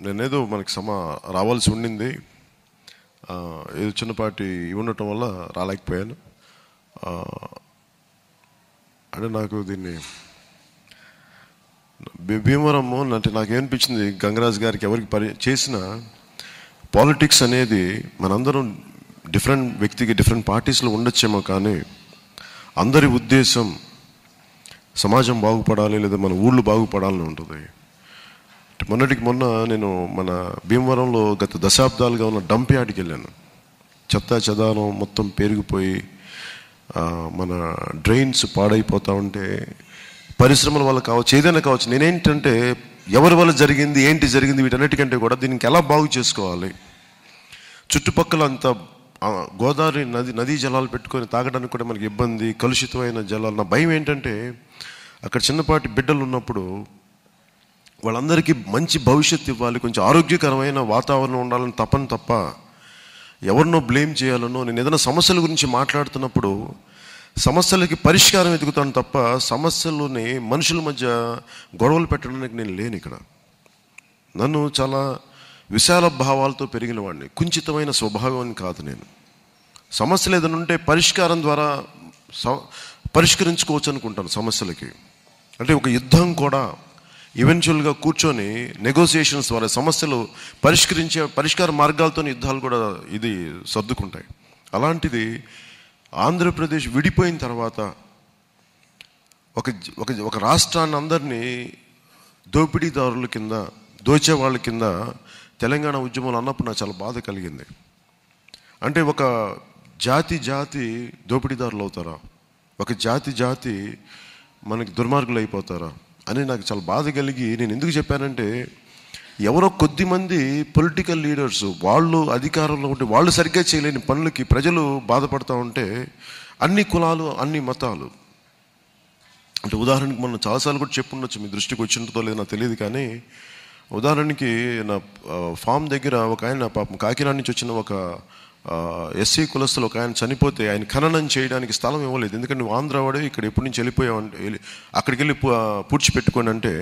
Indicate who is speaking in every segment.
Speaker 1: నేనేదో మనకి సమ రావాల్సి ఉండింది ఆ, ఏదో చిన్నపాటి ఇవి ఉండటం వల్ల రాలేకపోయాను ఆ, అంటే నాకు దీన్ని భీ- భీమవరము అంటే నాకేమనిపించింది గంగరాజు గారికి ఎవరికి పరి చేసిన పాలిటిక్స్ అనేది మనందరం డిఫరెంట్ వ్యక్తికి డిఫరెంట్ పార్టీస్లో ఉండొచ్చేమో కానీ అందరి ఉద్దేశం సమాజం బాగుపడాలి లేదా మన ఊళ్ళు బాగుపడాలని ఉంటుంది అంటే మొన్నటికి మొన్న నేను మన భీమవరంలో గత దశాబ్దాలుగా ఉన్న డంప్ యార్డ్కి వెళ్ళాను చెత్త చెదారం మొత్తం పెరిగిపోయి ఆ, మన డ్రైన్స్ పాడైపోతూ ఉంటే పరిశ్రమల వల్ల కావచ్చు ఏదైనా కావచ్చు నేనేంటంటే ఎవరి వల్ల జరిగింది ఏంటి జరిగింది వీటన్నిటికంటే కూడా దీనికి ఎలా బాగు చేసుకోవాలి చుట్టుపక్కల అంత ఆ, గోదావరి నది నదీ జలాలు పెట్టుకొని తాగడానికి కూడా మనకి ఇబ్బంది కలుషితమైన జలాలు నా భయం ఏంటంటే అక్కడ చిన్నపాటి బిడ్డలు ఉన్నప్పుడు వాళ్ళందరికీ మంచి భవిష్యత్తు ఇవ్వాలి కొంచెం ఆరోగ్యకరమైన వాతావరణం ఉండాలని తప్పని తప్ప ఎవరినో బ్లేమ్ చేయాలనో నేను ఏదైనా సమస్యల గురించి మాట్లాడుతున్నప్పుడు సమస్యలకి పరిష్కారం వెతుకుతాను తప్ప సమస్యలని మనుషుల మధ్య గొడవలు పెట్టడానికి నేను లేను ఇక్కడ నన్ను చాలా విశాల భావాలతో పెరిగిన వాడిని కుంచితమైన స్వభావం కాదు నేను సమస్యలు ఏదైనా ఉంటే పరిష్కారం ద్వారా స- పరిష్కరించుకోవచ్చు అనుకుంటాను సమస్యలకి అంటే ఒక యుద్ధం కూడా ఈవెన్చువల్గా కూర్చొని నెగోసియేషన్స్ ద్వారా సమస్యలు పరిష్కరించే పరిష్కార మార్గాలతో యుద్ధాలు కూడా ఇది సర్దుకుంటాయి అలాంటిది ఆంధ్రప్రదేశ్ విడిపోయిన తర్వాత ఒక జ- ఒక ఒక రాష్ట్రాన్ని అందరినీ దోపిడీదారుల కింద దోచే వాళ్ళ కింద తెలంగాణ ఉద్యమం అన్నప్పుడు నాకు చాలా బాధ కలిగింది అంటే ఒక జాతి జాతి దోపిడీదారులు అవుతారా ఒక జాతి జాతి మనకి దుర్మార్గులు అయిపోతారా అని నాకు చాలా బాధ కలిగి నేను ఎందుకు చెప్పానంటే ఎవరో కొద్ది మంది పొలిటికల్ లీడర్స్ వాళ్ళు అధికారంలో ఉంటే వాళ్ళు సరిగ్గా చేయలేని పనులకి ప్రజలు బాధపడతా ఉంటే అన్ని కులాలు అన్ని మతాలు అంటే ఉదాహరణకి మనం చాలాసార్లు కూడా చెప్పుండొచ్చు మీ దృష్టికి వచ్చిందో లేదో నాకు తెలియదు కానీ ఉదాహరణకి నా ఆ, ఫామ్ దగ్గర ఒక ఆయన పాపం కాకినాడ నుంచి వచ్చిన ఒక ఎస్సీ కులస్తులు ఒక ఆయన చనిపోతే ఆయన ఖననం చేయడానికి స్థలం ఇవ్వలేదు ఎందుకంటే నువ్వు ఆంధ్రావాడే ఇక్కడ ఎప్పటి నుంచి వెళ్ళిపోయావు అంటే వెళ్ళి- అక్కడికి వెళ్ళి పు- పూడ్చిపెట్టుకోండి అంటే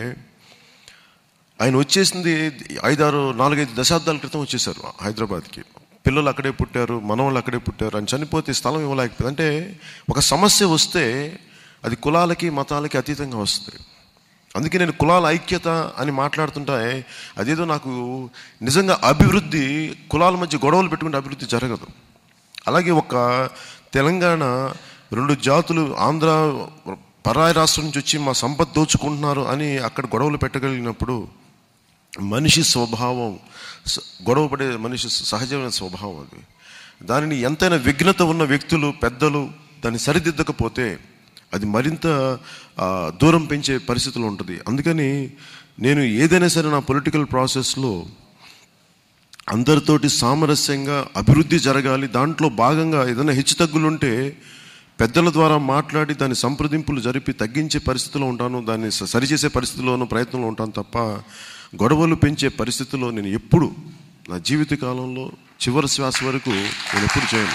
Speaker 1: ఆయన వచ్చేసింది ఐదారు నాలుగైదు దశాబ్దాల క్రితం వచ్చేసారు హైదరాబాద్కి పిల్లలు అక్కడే పుట్టారు మనవాళ్ళు అక్కడే పుట్టారు ఆయన చనిపోతే స్థలం ఇవ్వలేకపోయింది అంటే ఒక సమస్య వస్తే అది కులాలకి మతాలకి అతీతంగా వస్తుంది అందుకే నేను కులాల ఐక్యత అని మాట్లాడుతుంటే అదేదో నాకు నిజంగా అభివృద్ధి కులాల మధ్య గొడవలు పెట్టుకుంటే అభివృద్ధి జరగదు అలాగే ఒక తెలంగాణ రెండు జాతులు ఆంధ్ర పరాయి రాష్ట్రం నుంచి వచ్చి మా సంపద దోచుకుంటున్నారు అని అక్కడ గొడవలు పెట్టగలిగినప్పుడు మనిషి స్వభావం స- గొడవపడే మనిషి సహజమైన స్వభావం అది దానిని ఎంతైనా విఘ్నత ఉన్న వ్యక్తులు పెద్దలు దాన్ని సరిదిద్దకపోతే అది మరింత ఆ, దూరం పెంచే పరిస్థితులు ఉంటుంది అందుకని నేను ఏదైనా సరే నా పొలిటికల్ ప్రాసెస్లో అందరితోటి సామరస్యంగా అభివృద్ధి జరగాలి దాంట్లో భాగంగా ఏదైనా హెచ్చుతగ్గులుంటే పెద్దల ద్వారా మాట్లాడి దాని సంప్రదింపులు జరిపి తగ్గించే పరిస్థితిలో ఉంటాను దాన్ని స- సరిచేసే పరిస్థితిలోనూ ప్రయత్నంలో ఉంటాను తప్ప గొడవలు పెంచే పరిస్థితిలో నేను ఎప్పుడు నా జీవిత కాలంలో చివరి శ్వాస వరకు నేను ఎప్పుడు చేయను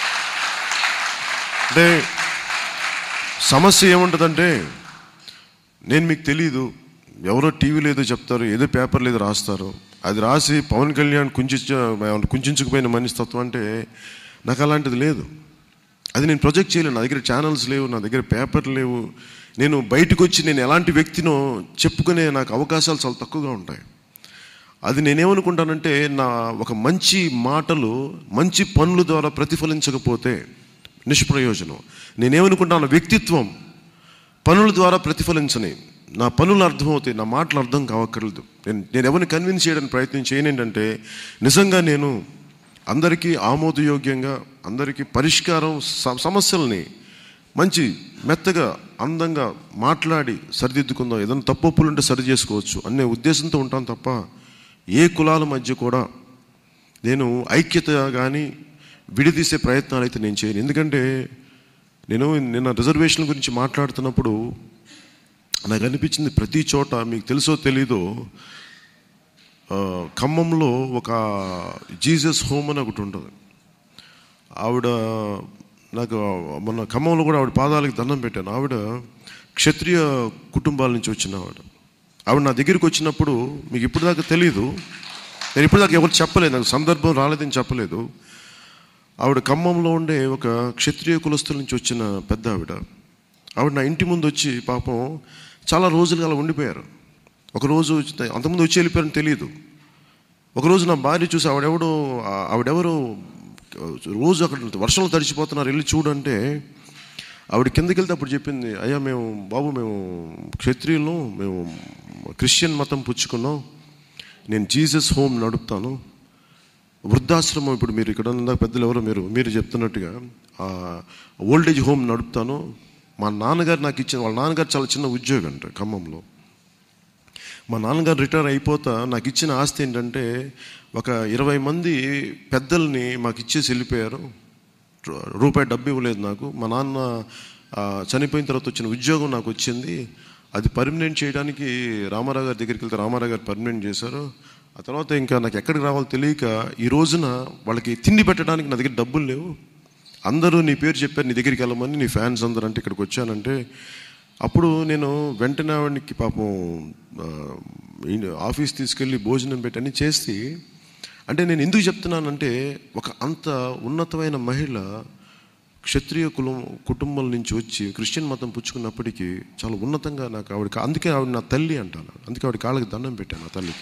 Speaker 1: అంటే సమస్య ఏముంటుందంటే నేను మీకు తెలీదు ఎవరో టీవీలో ఏదో చెప్తారు ఏదో పేపర్లో ఏదో రాస్తారు అది రాసి పవన్ కళ్యాణ్ కుంచించ కుంచుకుపోయిన మనస్తత్వం అంటే నాకు అలాంటిది లేదు అది నేను ప్రొజెక్ట్ చేయలేను నా దగ్గర ఛానల్స్ లేవు నా దగ్గర పేపర్ లేవు నేను బయటకు వచ్చి నేను ఎలాంటి వ్యక్తినో చెప్పుకునే నాకు అవకాశాలు చాలా తక్కువగా ఉంటాయి అది నేనేమనుకుంటానంటే నా ఒక మంచి మాటలు మంచి పనుల ద్వారా ప్రతిఫలించకపోతే నిష్ప్రయోజనం నేనేమనుకుంటాను వ్యక్తిత్వం పనుల ద్వారా ప్రతిఫలించని నా పనులు అర్థమవుతాయి నా మాటలు అర్థం కావక్కర్లేదు నేను నేను ఎవరిని కన్విన్స్ చేయడానికి ప్రయత్నం చేయను ఏంటంటే నిజంగా నేను అందరికీ ఆమోదయోగ్యంగా అందరికీ పరిష్కారం స- సమస్యల్ని మంచి మెత్తగా అందంగా మాట్లాడి సరిదిద్దుకుందాం ఏదైనా తప్పులు ఉంటే సరి చేసుకోవచ్చు అనే ఉద్దేశంతో ఉంటాను తప్ప ఏ కులాల మధ్య కూడా నేను ఐక్యత కానీ విడదీసే ప్రయత్నాలు అయితే నేను చేయను ఎందుకంటే నేను నిన్న రిజర్వేషన్ గురించి మాట్లాడుతున్నప్పుడు నాకు అనిపించింది ప్రతి చోట మీకు తెలుసో తెలీదో ఆ, ఖమ్మంలో ఒక జీసస్ హోమ్ అని ఒకటి ఉంటుంది ఆవిడ నాకు మొన్న ఖమ్మంలో కూడా ఆవిడ పాదాలకు దండం పెట్టాను ఆవిడ క్షత్రియ కుటుంబాల నుంచి వచ్చిన ఆవిడ ఆవిడ నా దగ్గరికి వచ్చినప్పుడు మీకు ఇప్పుడు దాకా తెలీదు నేను ఇప్పుడు దాకా ఎవరు చెప్పలేదు నాకు సందర్భం రాలేదని చెప్పలేదు ఆవిడ ఖమ్మంలో ఉండే ఒక క్షత్రియ కులస్తుల నుంచి వచ్చిన పెద్ద ఆవిడ ఆవిడ నా ఇంటి ముందు వచ్చి పాపం చాలా రోజులుగా అలా ఉండిపోయారు ఒకరోజు అంతకుముందు వచ్చి వెళ్ళిపోయారని తెలియదు ఒకరోజు నా భార్య చూసి ఆవిడెవడో ఆ- ఆవిడెవరో రోజు అక్కడ వర్షంలో తడిచిపోతున్నారు వెళ్ళి చూడంటే ఆవిడ కిందకి వెళ్తే అప్పుడు చెప్పింది అయ్యా మేము బాబు మేము క్షత్రియులు మేము క్రిస్టియన్ మతం పుచ్చుకున్నాం నేను జీసస్ హోమ్ నడుపుతాను వృద్ధాశ్రమం ఇప్పుడు మీరు ఇక్కడ ఉన్న పెద్దలు ఎవరో మీరు మీరు చెప్తున్నట్టుగా ఓల్డ్ ఏజ్ హోమ్ నడుపుతాను మా నాన్నగారు నాకు ఇచ్చిన వాళ్ళ నాన్నగారు చాలా చిన్న ఉద్యోగం అంట ఖమ్మంలో మా నాన్నగారు రిటైర్ అయిపోతా నాకు ఇచ్చిన ఆస్తి ఏంటంటే ఒక ఇరవై మంది పెద్దల్ని మాకు ఇచ్చేసి వెళ్ళిపోయారు రూ- రూపాయి డబ్బు ఇవ్వలేదు నాకు మా నాన్న ఆ, చనిపోయిన తర్వాత వచ్చిన ఉద్యోగం నాకు వచ్చింది అది పర్మనెంట్ చేయడానికి రామారావు గారి దగ్గరికి వెళ్తే రామారావు గారు పర్మనెంట్ చేశారు ఆ తర్వాత ఇంకా నాకు ఎక్కడికి రావాలో తెలియక ఈ రోజున వాళ్ళకి తిండి పెట్టడానికి నా దగ్గర డబ్బులు లేవు అందరూ నీ పేరు చెప్పారు నీ దగ్గరికి వెళ్ళమని నీ ఫ్యాన్స్ అందరూ అంటే ఇక్కడికి వచ్చానంటే అప్పుడు నేను వెంటనే ఆవిడకి పాపం ఆ, ఈ- ఆఫీస్ తీసుకెళ్ళి భోజనం పెట్టి అన్ని చేసి అంటే నేను ఎందుకు చెప్తున్నానంటే ఒక అంత ఉన్నతమైన మహిళ క్షత్రియ కులం కుటుంబం నుంచి వచ్చి క్రిస్టియన్ మతం పుచ్చుకున్నప్పటికీ చాలా ఉన్నతంగా నాకు ఆవిడ అందుకే ఆవిడ నా తల్లి అంటాను అందుకే ఆవిడ కాళ్ళకి దండం పెట్టాను నా తల్లికి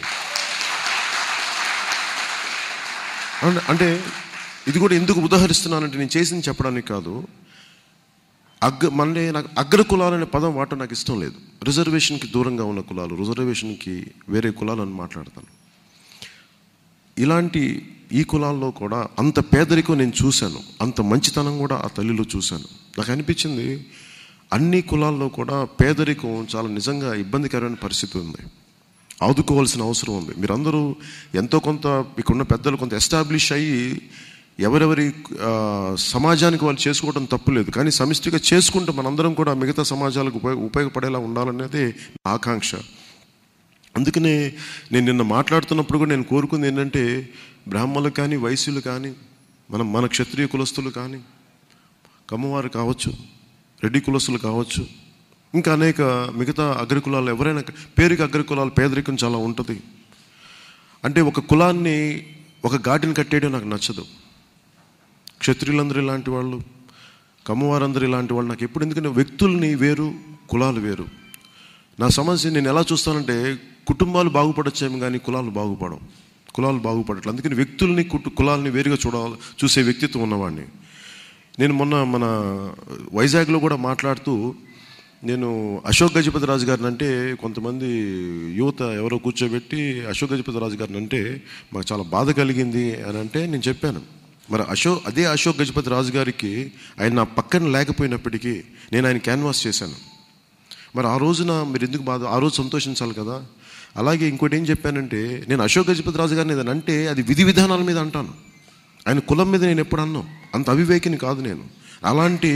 Speaker 1: అవును, అంటే ఇది కూడా ఎందుకు ఉదాహరిస్తున్నానంటే నేను చేసింది చెప్పడానికి కాదు అగ్ర మళ్ళీ నాకు అగ్ర కులాలు అనే పదం వాడటం నాకు ఇష్టం లేదు రిజర్వేషన్కి దూరంగా ఉన్న కులాలు రిజర్వేషన్కి వేరే కులాలు అని మాట్లాడతాను ఇలాంటి ఈ కులాల్లో కూడా అంత పేదరికం నేను చూశాను అంత మంచితనం కూడా ఆ తల్లిలో చూశాను నాకు అనిపించింది అన్ని కులాల్లో కూడా పేదరికం చాలా నిజంగా ఇబ్బందికరమైన పరిస్థితి ఉంది ఆదుకోవాల్సిన అవసరం ఉంది మీరందరూ ఎంతో కొంత ఇక్కడున్న పెద్దలు కొంత ఎస్టాబ్లిష్ అయ్యి ఎవరెవరి ఆ, సమాజానికి వాళ్ళు చేసుకోవడం తప్పులేదు కానీ సమిష్టిగా చేసుకుంటే మనందరం కూడా మిగతా సమాజాలకు ఉపయోగ ఉపయోగపడేలా ఉండాలనేది నా ఆకాంక్ష అందుకనే నేను నిన్న మాట్లాడుతున్నప్పుడు కూడా నేను కోరుకుంది ఏంటంటే బ్రాహ్మణులు కానీ వైశ్యులు కానీ మనం మన క్షత్రియ కులస్తులు కానీ కమ్మవారు కావచ్చు రెడ్డి కులస్తులు కావచ్చు ఇంకా అనేక మిగతా అగ్రకులాలు ఎవరైనా పేరుకి అగ్రకులాలు పేదరికం చాలా ఉంటుంది అంటే ఒక కులాన్ని ఒక ఘాటిని కట్టేయడం నాకు నచ్చదు క్షత్రియులందరూ ఇలాంటి వాళ్ళు కమ్మవారందరూ ఇలాంటి వాళ్ళు నాకు ఎప్పుడు ఎందుకంటే వ్యక్తుల్ని వేరు కులాలు వేరు నా సమస్య నేను ఎలా చూస్తానంటే కుటుంబాలు బాగుపడచ్చేమో కానీ కులాలు బాగుపడవు కులాలు బాగుపడట్లేదు అందుకని వ్యక్తుల్ని కుటు కులాలని వేరుగా చూడాలి చూసే వ్యక్తిత్వం ఉన్నవాడిని నేను మొన్న మన వైజాగ్లో కూడా మాట్లాడుతూ నేను అశోక్ గజపతి రాజు గారిని అంటే కొంతమంది యువత ఎవరో కూర్చోబెట్టి అశోక్ గజపతి రాజు గారిని అంటే మాకు చాలా బాధ కలిగింది అని అంటే నేను చెప్పాను మరి అశోక్ అదే అశోక్ గజపతి రాజు గారికి ఆయన నా పక్కన లేకపోయినప్పటికీ నేను ఆయన క్యాన్వాస్ చేశాను మరి ఆ రోజున మీరు ఎందుకు బాధ ఆ రోజు సంతోషించాలి కదా అలాగే ఇంకోటి ఏం చెప్పానంటే నేను అశోక్ గజపతి రాజు గారిని ఏదైనా అంటే అది విధి విధానాల మీద అంటాను ఆయన కులం మీద నేను ఎప్పుడు అన్నాను అంత అవివేకిని కాదు నేను అలాంటి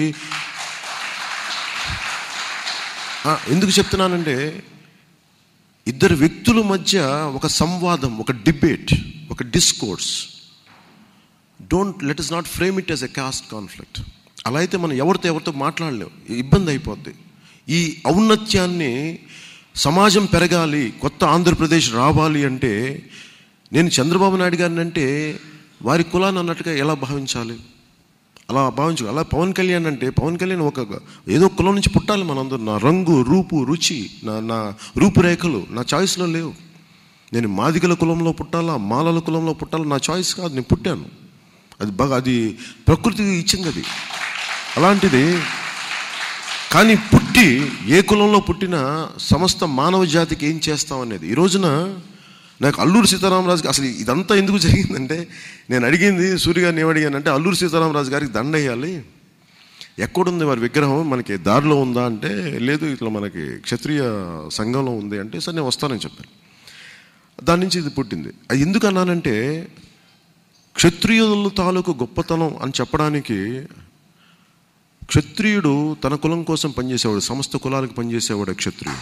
Speaker 1: ఆ, ఎందుకు చెప్తున్నానంటే ఇద్దరు వ్యక్తుల మధ్య ఒక సంవాదం ఒక డిబేట్ ఒక discourse don't let us not frame it as a caste conflict అలా అయితే మనం ఎవరితో ఎవరితో మాట్లాడలేం ఇబ్బంది అయిపోద్ది ఈ ఔన్నత్యాన్ని సమాజం పెరగాలి కొత్త ఆంధ్రప్రదేశ్ రావాలి అంటే నేను చంద్రబాబు నాయుడు గారిని అంటే వారి కులాన్ని అన్నట్టుగా ఎలా భావించాలి అలా భావించు అలా పవన్ కళ్యాణ్ అంటే పవన్ కళ్యాణ్ ఒక ఏదో కులం నుంచి పుట్టాలి మనందరూ నా రంగు రూపు రుచి నా నా రూపురేఖలు నా చాయిస్లో లేవు నేను మాదిగల కులంలో పుట్టాలా మాలల కులంలో పుట్టాలా నా చాయిస్ కాదు నేను పుట్టాను అది బాగా అది ప్రకృతి ఇచ్చింది అది అలాంటిది కానీ పుట్టి ఏ కులంలో పుట్టినా సమస్త మానవ జాతికి ఏం చేస్తాం అనేది ఈ రోజున నాకు అల్లూరు సీతారామరాజుకి అసలు ఇదంతా ఎందుకు జరిగిందంటే నేను అడిగింది సూర్య గారిని ఏమడిగానంటే అల్లూరు సీతారామరాజు గారికి దండ వేయాలి ఎక్కడుంది వారి విగ్రహం మనకి దారిలో ఉందా అంటే లేదు ఇట్లా మనకి క్షత్రియ సంఘంలో ఉంది అంటే సరే నేను వస్తానని చెప్పాను దాని నుంచి ఇది పుట్టింది అది ఎందుకు అన్నానంటే క్షత్రియుల తాలూకు గొప్పతనం అని చెప్పడానికి క్షత్రియుడు తన కులం కోసం పనిచేసేవాడు సమస్త కులాలకు పనిచేసేవాడు క్షత్రియుడు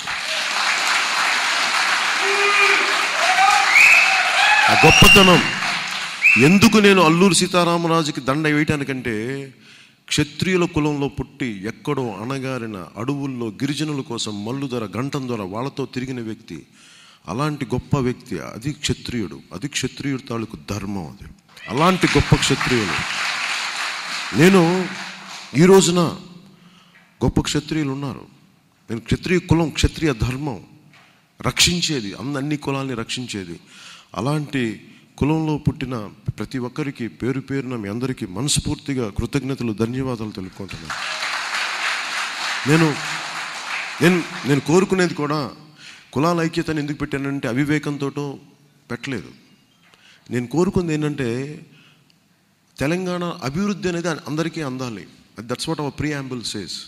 Speaker 1: ఆ గొప్పతనం ఎందుకు నేను అల్లూరు సీతారామరాజుకి దండ వేయటానికంటే క్షత్రియుల కులంలో పుట్టి ఎక్కడో అణగారిన అడవుల్లో గిరిజనుల కోసం మల్లు ధర గంటం ద్వారా వాళ్ళతో తిరిగిన వ్యక్తి అలాంటి గొప్ప వ్యక్తి అది క్షత్రియుడు అది క్షత్రియుడు తాలూకు ధర్మం అది అలాంటి గొప్ప క్షత్రియులు నేను ఈ రోజున గొప్ప క్షత్రియులు ఉన్నారు నేను క్షత్రియ కులం క్షత్రియ ధర్మం రక్షించేది అన్ని అన్ని కులాల్ని రక్షించేది అలాంటి కులంలో పుట్టిన ప్రతి ఒక్కరికి పేరు పేరున మీ అందరికీ మనస్ఫూర్తిగా కృతజ్ఞతలు ధన్యవాదాలు తెలుపుకుంటున్నాను నేను నేను నేను కోరుకునేది కూడా కులాల ఐక్యతను ఎందుకు పెట్టానంటే అవివేకంతో పెట్టలేదు నేను కోరుకుంది ఏంటంటే తెలంగాణ అభివృద్ధి అనేది అందరికీ అందాలి that's what our preamble says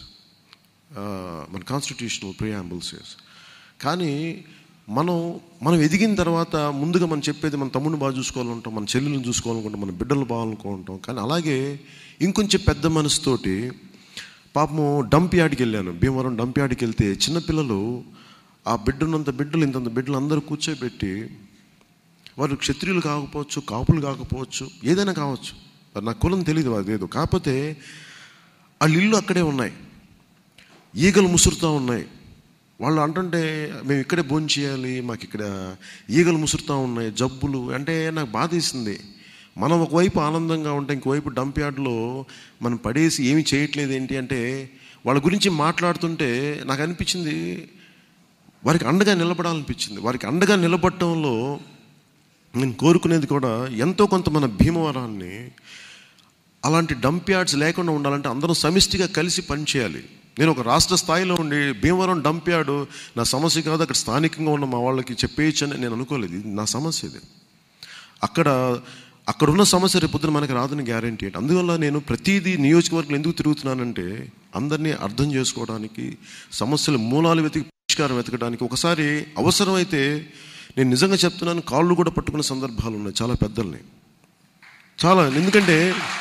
Speaker 1: మన కాన్స్టిట్యూషనల్ ప్రియాంబుల్ సేస్ కానీ మనం మనం ఎదిగిన తర్వాత ముందుగా మనం చెప్పేది మన తమ్ముడిని బాగా చూసుకోవాలంటాం మన చెల్లెలను చూసుకోవాలనుకుంటాం మన బిడ్డలు బాగాలనుకుంటాం కానీ అలాగే ఇంకొంచెం పెద్ద మనసుతోటి పాపము డంప్ యార్డ్కి వెళ్ళాను భీమవరం డంప్ యార్డ్కి వెళ్తే చిన్నపిల్లలు ఆ బిడ్డనంత బిడ్డలు ఇంతంత బిడ్డలు అందరూ కూర్చోబెట్టి వారు క్షత్రియులు కాకపోవచ్చు కాపులు కాకపోవచ్చు ఏదైనా కావచ్చు మరి నా కులం తెలియదు అదేదో కాకపోతే వాళ్ళ ఇల్లు అక్కడే ఉన్నాయి ఈగలు ముసురుతూ ఉన్నాయి వాళ్ళు అంటుంటే మేము ఇక్కడే భోజనం చేయాలి మాకు ఇక్కడ ఈగలు ముసురుతూ ఉన్నాయి జబ్బులు అంటే నాకు బాధేసింది మనం ఒకవైపు ఆనందంగా ఉంటే ఇంకోవైపు డంప్ యార్డ్లో మనం పడేసి ఏమి చేయట్లేదు ఏంటి అంటే వాళ్ళ గురించి మాట్లాడుతుంటే నాకు అనిపించింది వారికి అండగా నిలబడాలనిపించింది వారికి అండగా నిలబడటంలో నేను కోరుకునేది కూడా ఎంతో కొంత మన భీమవరాన్ని అలాంటి డంప్ యార్డ్స్ లేకుండా ఉండాలంటే అందరం సమిష్టిగా కలిసి పనిచేయాలి నేను ఒక రాష్ట్ర స్థాయిలో ఉండి భీమవరం డంప్ యార్డు నా సమస్య కాదు అక్కడ స్థానికంగా ఉన్న మా వాళ్ళకి చెప్పేయచ్చు అని నేను అనుకోలేదు ఇది నా సమస్య ఇది అక్కడ అక్కడ ఉన్న సమస్య రేపు పొద్దున మనకి రాదని గ్యారంటీ ఏంటి అందువల్ల నేను ప్రతిదీ నియోజకవర్గం ఎందుకు తిరుగుతున్నానంటే అందరినీ అర్థం చేసుకోవడానికి సమస్యల మూలాలు వెతికి పరిష్కారం వెతకడానికి ఒకసారి అవసరమైతే నేను నిజంగా చెప్తున్నాను కాళ్ళు కూడా పట్టుకునే సందర్భాలు ఉన్నాయి చాలా పెద్దల్ని చాలా ఎందుకంటే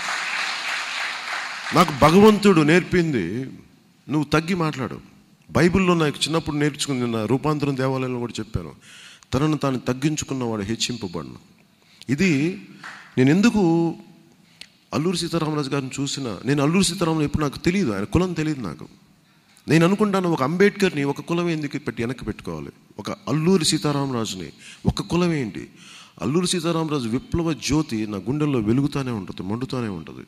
Speaker 1: నాకు భగవంతుడు నేర్పింది నువ్వు తగ్గి మాట్లాడు బైబిల్లో నాకు చిన్నప్పుడు నేర్చుకుని నిన్న రూపాంతరం దేవాలయంలో కూడా చెప్పాను తనను తాను తగ్గించుకున్నవాడు హెచ్చింపబడను ఇది నేను ఎందుకు అల్లూరి సీతారామరాజు గారిని చూసిన నేను అల్లూరి సీతారామరాజు ఎప్పుడు నాకు తెలియదు ఆయన కులం తెలియదు నాకు నేను అనుకుంటాను ఒక అంబేద్కర్ని ఒక కులం ఎందుకు పెట్టి వెనక్కి పెట్టుకోవాలి ఒక అల్లూరి సీతారామరాజుని ఒక కులం ఏంటి అల్లూరి సీతారామరాజు విప్లవ జ్యోతి నా గుండెల్లో వెలుగుతూనే ఉంటుంది మండుతూనే ఉంటుంది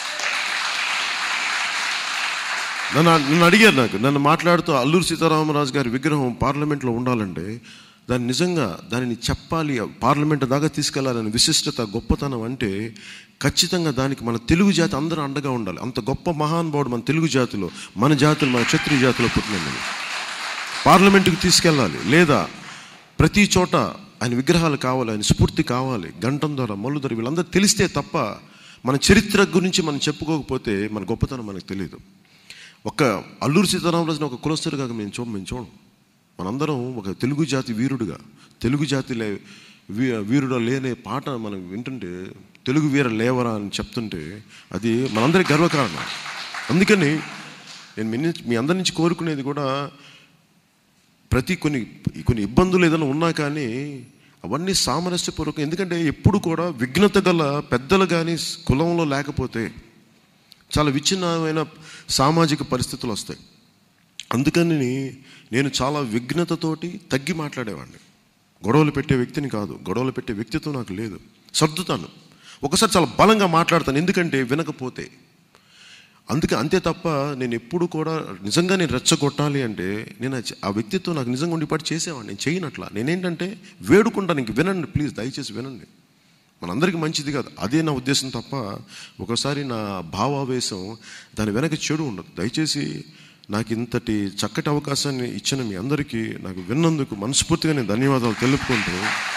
Speaker 1: నన్ను నన్ను అడిగారు నాకు నన్ను మాట్లాడుతూ అల్లూరి సీతారామరాజు గారి విగ్రహం పార్లమెంట్లో ఉండాలంటే దాన్ని నిజంగా దానిని చెప్పాలి పార్లమెంట్ దాకా తీసుకెళ్లాలని విశిష్టత గొప్పతనం అంటే ఖచ్చితంగా దానికి మన తెలుగు జాతి అందరూ అండగా ఉండాలి అంత గొప్ప మహానుభావుడు మన తెలుగు జాతిలో మన జాతిలో మన క్షత్రియ జాతిలో పుట్టినందుకు పార్లమెంటుకి తీసుకెళ్ళాలి లేదా ప్రతి చోట ఆయన విగ్రహాలు కావాలి ఆయన స్ఫూర్తి కావాలి గంటం ద్వారా మల్లు ద్వారా వీళ్ళందరూ తెలిస్తే తప్ప మన చరిత్ర గురించి మనం చెప్పుకోకపోతే మన గొప్పతనం మనకు తెలియదు ఒక అల్లూరి సీతారామరాజుని ఒక కులస్తుడిగా మేము చూ మేము చూడం మనందరం ఒక తెలుగు జాతి వీరుడుగా తెలుగు జాతి లే వీ వీరుడు లేనే పాట మనం వింటుంటే తెలుగు వీర లేవరా అని చెప్తుంటే అది మనందరికి గర్వకారణం అందుకని నేను మీ నుంచి మీ అందరి నుంచి కోరుకునేది కూడా ప్రతి కొన్ని కొన్ని ఇబ్బందులు ఏదైనా ఉన్నా కానీ అవన్నీ సామరస్యపూర్వకం ఎందుకంటే ఎప్పుడు కూడా విఘ్నత గల పెద్దలు కానీ కులంలో లేకపోతే చాలా విచ్ఛిన్నమైన సామాజిక పరిస్థితులు వస్తాయి అందుకని నేను చాలా విఘ్నతతోటి తగ్గి మాట్లాడేవాడిని గొడవలు పెట్టే వ్యక్తిని కాదు గొడవలు పెట్టే వ్యక్తిత్వం నాకు లేదు సర్దుతాను ఒకసారి చాలా బలంగా మాట్లాడతాను ఎందుకంటే వినకపోతే అందుకే అంతే తప్ప నేను ఎప్పుడు కూడా నిజంగా నేను రెచ్చగొట్టాలి అంటే నేను ఆ చ- ఆ వ్యక్తిత్వం నాకు నిజంగా ఉండిపాటు చేసేవాడిని నేను చేయనట్లా నేనేంటంటే వేడుకుంటాను ఇంక వినండి ప్లీజ్ దయచేసి వినండి మనందరికీ మంచిది కాదు అదే నా ఉద్దేశం తప్ప ఒకసారి నా భావావేశం దాని వెనక చెడు ఉండదు దయచేసి నాకు ఇంతటి చక్కటి అవకాశాన్ని ఇచ్చిన మీ అందరికీ నాకు విన్నందుకు మనస్ఫూర్తిగా నేను ధన్యవాదాలు తెలుపుకుంటూ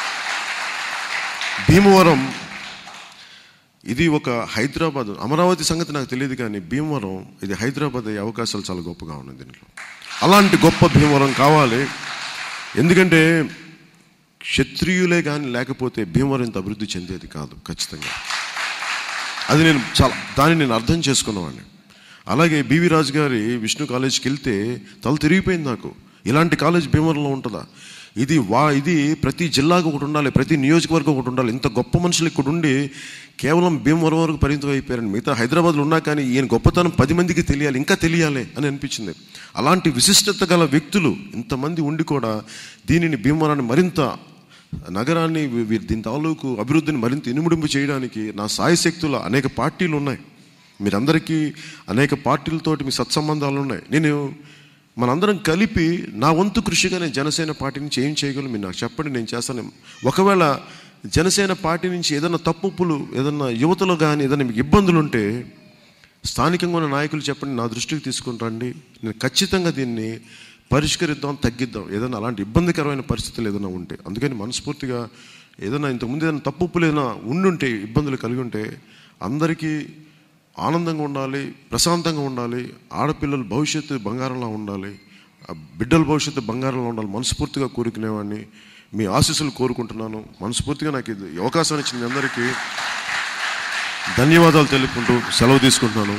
Speaker 1: భీమవరం ఇది ఒక హైదరాబాద్ అమరావతి సంగతి నాకు తెలియదు కానీ భీమవరం ఇది హైదరాబాద్ అయ్యే అవకాశాలు చాలా గొప్పగా ఉన్నాయి దీంట్లో అలాంటి గొప్ప భీమవరం కావాలి ఎందుకంటే క్షత్రియులే కానీ లేకపోతే భీమవరం ఇంత అభివృద్ధి చెందేది కాదు ఖచ్చితంగా అది నేను చాలా దాన్ని నేను అర్థం చేసుకున్నవాడిని అలాగే బివి రాజు గారి విష్ణు కాలేజ్కి వెళ్తే తల తిరిగిపోయింది నాకు ఇలాంటి కాలేజ్ భీమవరంలో ఉంటుందా ఇది వా ఇది ప్రతి జిల్లాకు ఒకటి ఉండాలి ప్రతి నియోజకవర్గం ఒకటి ఉండాలి ఇంత గొప్ప మనుషులు ఇక్కడ ఉండి కేవలం భీమవరం వరకు పరిమితం అయిపోయారండి మిగతా హైదరాబాద్లో ఉన్నా కానీ ఈయన గొప్పతనం పది మందికి తెలియాలి ఇంకా తెలియాలి అని అనిపించింది అలాంటి విశిష్టత గల వ్యక్తులు ఇంతమంది ఉండి కూడా దీనిని భీమవరాన్ని మరింత నగరాన్ని వీ- వీ- దీని తాలూకు అభివృద్ధిని మరింత ఇనుముడింపు చేయడానికి నా సాయశక్తుల అనేక పార్టీలు ఉన్నాయి మీరందరికీ అనేక పార్టీలతోటి మీ సత్సంబంధాలు ఉన్నాయి నేను మనందరం కలిపి నా వంతు కృషిగా నేను జనసేన పార్టీ నుంచి ఏం చేయగలను మీరు నాకు చెప్పండి నేను చేస్తాను ఒకవేళ జనసేన పార్టీ నుంచి ఏదైనా తప్పులు ఏదైనా యువతలో కానీ ఏదైనా మీకు ఇబ్బందులు ఉంటే స్థానికంగా ఉన్న నాయకులు చెప్పండి నా దృష్టికి తీసుకుని రండి నేను ఖచ్చితంగా దీన్ని పరిష్కరిద్దాం తగ్గిద్దాం ఏదైనా అలాంటి ఇబ్బందికరమైన పరిస్థితులు ఏదైనా ఉంటే అందుకని మనస్ఫూర్తిగా ఏదైనా ఇంతకుముందు ఏదైనా తప్పులు ఏదైనా ఉండుంటే ఇబ్బందులు కలిగి ఉంటే అందరికీ ఆనందంగా ఉండాలి ప్రశాంతంగా ఉండాలి ఆడపిల్లల భవిష్యత్తు బంగారంలా ఉండాలి ఆ బిడ్డల భవిష్యత్తు బంగారంలో ఉండాలి మనస్ఫూర్తిగా కోరుకునేవాడిని మీ ఆశీస్సులు కోరుకుంటున్నాను మనస్ఫూర్తిగా నాకు ఇది ఈ అవకాశం ఇచ్చిన మీ అందరికీ ధన్యవాదాలు తెలుపుకుంటూ సెలవు తీసుకుంటున్నాను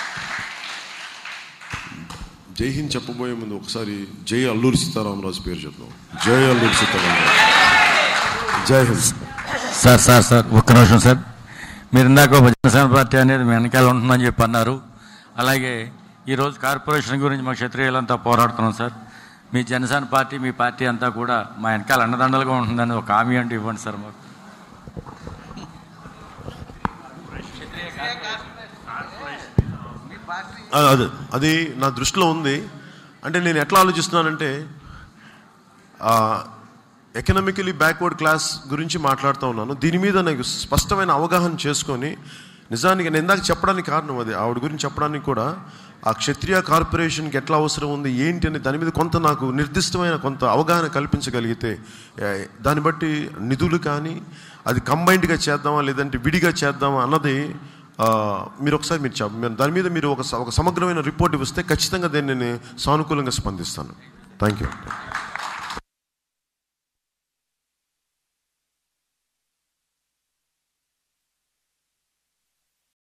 Speaker 1: జై హింద్ చెప్పబోయే ముందు ఒకసారి జై అల్లూరి సీతారామరాజు పేరు చెప్తాం జై అల్లూరి సీతారామరాజు జై హింద్
Speaker 2: సార్ సార్ సార్ ఒక్క నిమిషం సార్ మీరు ఇందాక జనసేన పార్టీ అనేది మీ వెనకాల ఉంటుందని చెప్పి అన్నారు అలాగే ఈరోజు కార్పొరేషన్ గురించి మా క్షత్రియులంతా పోరాడుతున్నాం సార్ మీ జనసేన పార్టీ మీ పార్టీ అంతా కూడా మా వెనకాల అండదండలుగా ఉంటుందని ఒక హామీ అంటూ ఇవ్వండి సార్ మాకు
Speaker 1: ఆ, అదే అది నా దృష్టిలో ఉంది అంటే నేను ఎట్లా ఆలోచిస్తున్నానంటే ఎకనామికలీ బ్యాక్వర్డ్ క్లాస్ గురించి మాట్లాడుతూ ఉన్నాను దీని మీద నాకు స్పష్టమైన అవగాహన చేసుకొని నిజానికి నేను ఇందాక చెప్పడానికి కారణం అది ఆవిడ గురించి చెప్పడానికి కూడా ఆ క్షత్రియ కార్పొరేషన్కి ఎట్లా అవసరం ఉంది ఏంటి అని దాని మీద కొంత నాకు నిర్దిష్టమైన కొంత అవగాహన కల్పించగలిగితే ఏ, దాన్ని బట్టి నిధులు కానీ అది కంబైన్డ్గా చేద్దామా లేదంటే విడిగా చేద్దామా అన్నది ఆ, మీరు ఒకసారి మీరు చెప్ప మీరు దాని మీద మీరు ఒక స- ఒక సమగ్రమైన రిపోర్ట్ ఇస్తే ఖచ్చితంగా దీన్ని నేను సానుకూలంగా స్పందిస్తాను థ్యాంక్ యూ